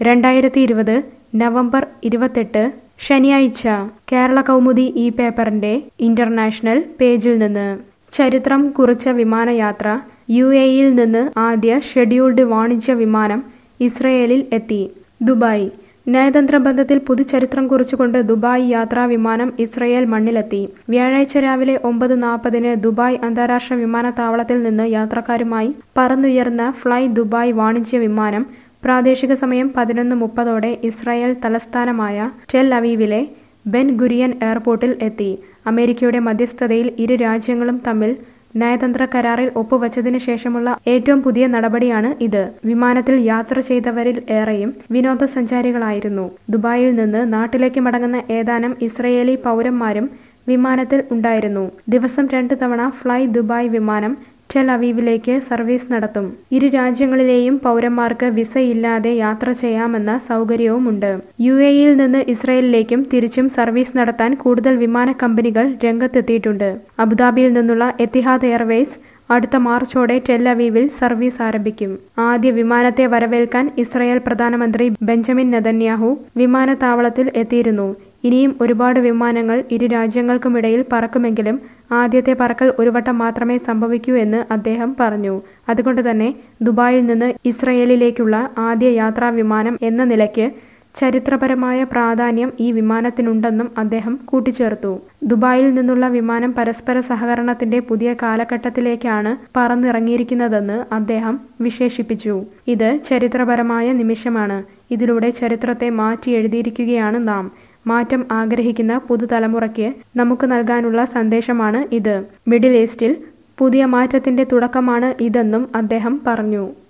രണ്ടായിരത്തി ഇരുപത് നവംബർ ഇരുപത്തെട്ട് ശനിയാഴ്ച കേരള കൗമുദി ഈ പേപ്പറിന്റെ ഇന്റർനാഷണൽ പേജിൽ നിന്ന് ചരിത്രം കുറിച്ച വിമാനയാത്ര യു എയിൽ നിന്ന് ആദ്യ ഷെഡ്യൂൾഡ് വാണിജ്യ വിമാനം ഇസ്രയേലിൽ എത്തി ദുബായ് നയതന്ത്ര ബന്ധത്തിൽ പുതുചരിത്രം കുറിച്ചുകൊണ്ട് ദുബായ് യാത്രാ വിമാനം ഇസ്രയേൽ മണ്ണിലെത്തി വ്യാഴാഴ്ച രാവിലെ ഒമ്പത് നാൽപ്പതിന് ദുബായ് അന്താരാഷ്ട്ര വിമാനത്താവളത്തിൽ നിന്ന് യാത്രക്കാരുമായി പറന്നുയർന്ന ഫ്ലൈ ദുബായ് വാണിജ്യ വിമാനം പ്രാദേശിക സമയം പതിനൊന്ന് മുപ്പതോടെ ഇസ്രായേൽ തലസ്ഥാനമായ ടെൽ അവീവിലെ ബെൻ ഗുരിയൻ എയർപോർട്ടിൽ എത്തി അമേരിക്കയുടെ മധ്യസ്ഥതയിൽ ഇരു രാജ്യങ്ങളും തമ്മിൽ നയതന്ത്ര കരാറിൽ ഒപ്പുവച്ചതിനു ശേഷമുള്ള ഏറ്റവും പുതിയ നടപടിയാണ് ഇത് വിമാനത്തിൽ യാത്ര ചെയ്തവരിൽ ഏറെയും വിനോദസഞ്ചാരികളായിരുന്നു ദുബായിൽ നിന്ന് നാട്ടിലേക്ക് മടങ്ങുന്ന ഏതാനും ഇസ്രയേലി പൗരന്മാരും വിമാനത്തിൽ ഉണ്ടായിരുന്നു ദിവസം രണ്ട് തവണ ഫ്ലൈ ദുബായ് വിമാനം ടെൽ അവീവിലേക്ക് സർവീസ് നടത്തും ഇരു രാജ്യങ്ങളിലെയും പൗരന്മാർക്ക് വിസയില്ലാതെ യാത്ര ചെയ്യാമെന്ന സൗകര്യവുമുണ്ട് യു എയിൽ നിന്ന് ഇസ്രയേലിലേക്കും തിരിച്ചും സർവീസ് നടത്താൻ കൂടുതൽ വിമാന കമ്പനികൾ രംഗത്തെത്തിയിട്ടുണ്ട് അബുദാബിയിൽ നിന്നുള്ള എത്തിഹാദ് എയർവേസ് അടുത്ത മാർച്ചോടെ ടെൽ അവീവിൽ സർവീസ് ആരംഭിക്കും ആദ്യ വിമാനത്തെ വരവേൽക്കാൻ ഇസ്രായേൽ പ്രധാനമന്ത്രി ബെഞ്ചമിൻ നെതന്യാഹു വിമാനത്താവളത്തിൽ എത്തിയിരുന്നു ഇനിയും ഒരുപാട് വിമാനങ്ങൾ ഇരു രാജ്യങ്ങൾക്കുമിടയിൽ പറക്കുമെങ്കിലും ആദ്യത്തെ പറക്കൽ ഒരു വട്ടം മാത്രമേ സംഭവിക്കൂ എന്ന് അദ്ദേഹം പറഞ്ഞു അതുകൊണ്ട് തന്നെ ദുബായിൽ നിന്ന് ഇസ്രയേലിലേക്കുള്ള ആദ്യ യാത്രാ വിമാനം എന്ന നിലയ്ക്ക് ചരിത്രപരമായ പ്രാധാന്യം ഈ വിമാനത്തിനുണ്ടെന്നും അദ്ദേഹം കൂട്ടിച്ചേർത്തു ദുബായിൽ നിന്നുള്ള വിമാനം പരസ്പര സഹകരണത്തിന്റെ പുതിയ കാലഘട്ടത്തിലേക്കാണ് പറന്നിറങ്ങിയിരിക്കുന്നതെന്ന് അദ്ദേഹം വിശേഷിപ്പിച്ചു ഇത് ചരിത്രപരമായ നിമിഷമാണ് ഇതിലൂടെ ചരിത്രത്തെ മാറ്റി എഴുതിയിരിക്കുകയാണ് നാം മാറ്റം ആഗ്രഹിക്കുന്ന പുതുതലമുറയ്ക്ക് നമുക്ക് നൽകാനുള്ള സന്ദേശമാണ് ഇത് മിഡിൽ ഈസ്റ്റിൽ പുതിയ മാറ്റത്തിന്റെ തുടക്കമാണ് ഇതെന്നും അദ്ദേഹം പറഞ്ഞു